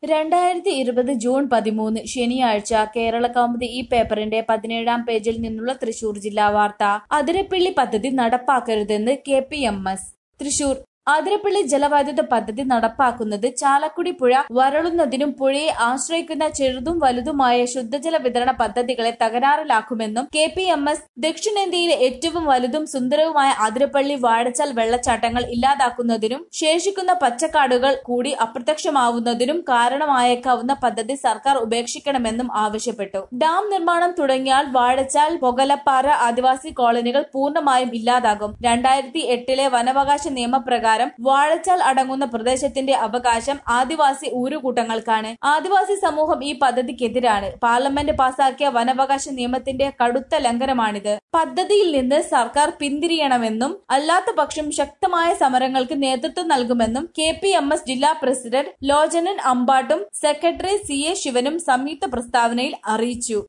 രണ്ടായിരത്തി ഇരുപത് ജൂൺ പതിമൂന്ന് ശനിയാഴ്ച കേരള കൗമുദി ഈ പേപ്പറിന്റെ പതിനേഴാം പേജിൽ നിന്നുള്ള തൃശൂർ ജില്ലാ വാർത്ത അതിരപ്പിള്ളി പദ്ധതി നടപ്പാക്കരുതെന്ന് K P M S Thrissur Athirappilly ജലവൈദ്യുത പദ്ധതി നടപ്പാക്കുന്നത് ചാലക്കുടി പുഴ വരളുന്നതിനും പുഴയെ ആശ്രയിക്കുന്ന ചെറുതും വലുതുമായ ശുദ്ധജല വിതരണ പദ്ധതികളെ തകരാറിലാക്കുമെന്നും കെ പി എം എസ് ദക്ഷിണേന്ത്യയിലെ ഏറ്റവും വലുതും സുന്ദരവുമായ അതിരപ്പള്ളി വാഴച്ചാൽ വെള്ളച്ചാട്ടങ്ങൾ ഇല്ലാതാക്കുന്നതിനും ശേഷിക്കുന്ന പച്ചക്കാടുകൾ കൂടി അപ്രത്യക്ഷമാവുന്നതിനും കാരണമായേക്കാവുന്ന പദ്ധതി സർക്കാർ ഉപേക്ഷിക്കണമെന്നും ആവശ്യപ്പെട്ടു ഡാം നിർമ്മാണം തുടങ്ങിയാൽ വാഴച്ചാൽ പൊകലപ്പാറ ആദിവാസി കോളനികൾ പൂർണ്ണമായും ഇല്ലാതാകും രണ്ടായിരത്തി എട്ടിലെ വനാവകാശ നിയമപ്രകാരം വാഴച്ചാൽ അടങ്ങുന്ന പ്രദേശത്തിന്റെ അവകാശം ആദിവാസി ഊരുകൂട്ടങ്ങൾക്കാണ് ആദിവാസി സമൂഹം ഈ പദ്ധതിക്കെതിരാണ് പാർലമെന്റ് പാസാക്കിയ വനാവകാശ നിയമത്തിന്റെ കടുത്ത ലംഘനമാണിത് പദ്ധതിയിൽ നിന്ന് സർക്കാർ പിന്തിരിയണമെന്നും അല്ലാത്ത പക്ഷം ശക്തമായ സമരങ്ങൾക്ക് നേതൃത്വം നൽകുമെന്നും കെ പി എം എസ് ജില്ലാ പ്രസിഡന്റ് ലോചനൻ അമ്പാട്ടും സെക്രട്ടറി സി എ ശിവനും സംയുക്ത പ്രസ്താവനയിൽ അറിയിച്ചു